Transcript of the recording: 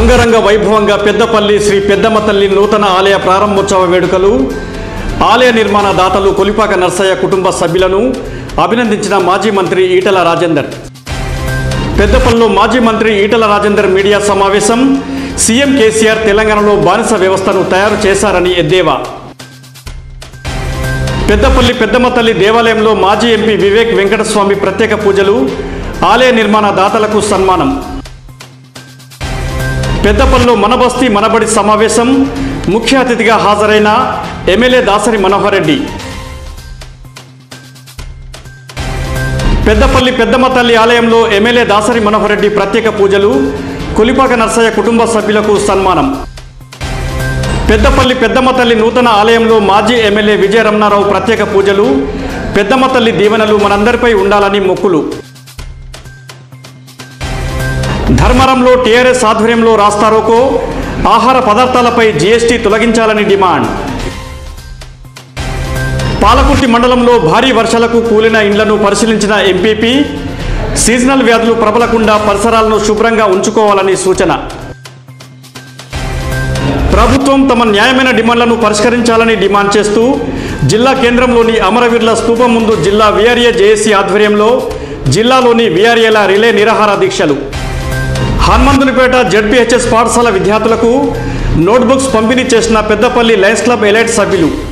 అంగరంగ వైభవంగా పెద్దపల్లి శ్రీ పెద్దమ్మ తల్లి నూతన ఆలయ ప్రారంభోత్సవ వేడుకలు ఆలయ నిర్మాణ దాతలు కొలిపాక నర్సయ్య కుటుంబ సభ్యులను అభినందించిన మాజీ మంత్రి ఈటల రాజేందర్ పెద్దపల్లిలో మాజీ మంత్రి ఈటల రాజేందర్ మీడియా సమావేశం సీఎం కేసీఆర్ తెలంగాణలో బానిస వ్యవస్థను తయారు చేశారని ఎద్దేవా పెద్దపల్లి పెద్దమ్మ తల్లి దేవాలయంలో మాజీ ఎంపీ వివేక్ వెంకటస్వామి ప్రత్యేక పూజలు ఆలయ నిర్మాణ దాతలకు సన్మానం పెద్దపల్లిలో మనబస్తీ మనబడి సమావేశం ముఖ్య అతిథిగా హాజరైన ఎమ్మెల్యే దాసరి మనోహర్ రెడ్డి పెద్దపల్లి పెద్దమ్మ తల్లి ఆలయంలో ఎమ్మెల్యే దాసరి మనోహర్ రెడ్డి ప్రత్యేక పూజలు కొలిపాక నర్సయ్య కుటుంబ సభ్యులకు సన్మానం పెద్దపల్లి పెద్దమ్మ తల్లి నూతన ఆలయంలో మాజీ ఎమ్మెల్యే విజయ రమణారావు ప్రత్యేక పూజలు పెద్దమ్మ తల్లి దీవెనలు మనందరిపై ఉండాలని మొక్కులు ధర్మరంలో టీఆర్ఎస్ ఆధ్వర్యంలో రాస్తారోకో ఆహార పదార్థాలపై జీఎస్టీ తొలగించాలని డిమాండ్ పాలకుర్తి మండలంలో భారీ వర్షాలకు కూలిన ఇండ్లను పరిశీలించిన ఎంపీపీ సీజనల్ వ్యాధులు ప్రబలకుండా పరిసరాలను శుభ్రంగా ఉంచుకోవాలని సూచన ప్రభుత్వం తమ న్యాయమైన డిమాండ్లను పరిష్కరించాలని డిమాండ్ చేస్తూ జిల్లా కేంద్రంలోని అమరవీరుల స్తూపం ముందు జిల్లా విఆర్ఏ జేఏసీ ఆధ్వర్యంలో జిల్లాలోని విఆర్ఏల రిలే నిరాహార దీక్షలు హనుమంతునిపేట జడ్పీహెచ్ఎస్ పాఠశాల విద్యార్థులకు నోట్బుక్స్ పంపిణీ చేసిన పెద్దపల్లి లయన్స్ క్లబ్ ఎలైట్ సభ్యులు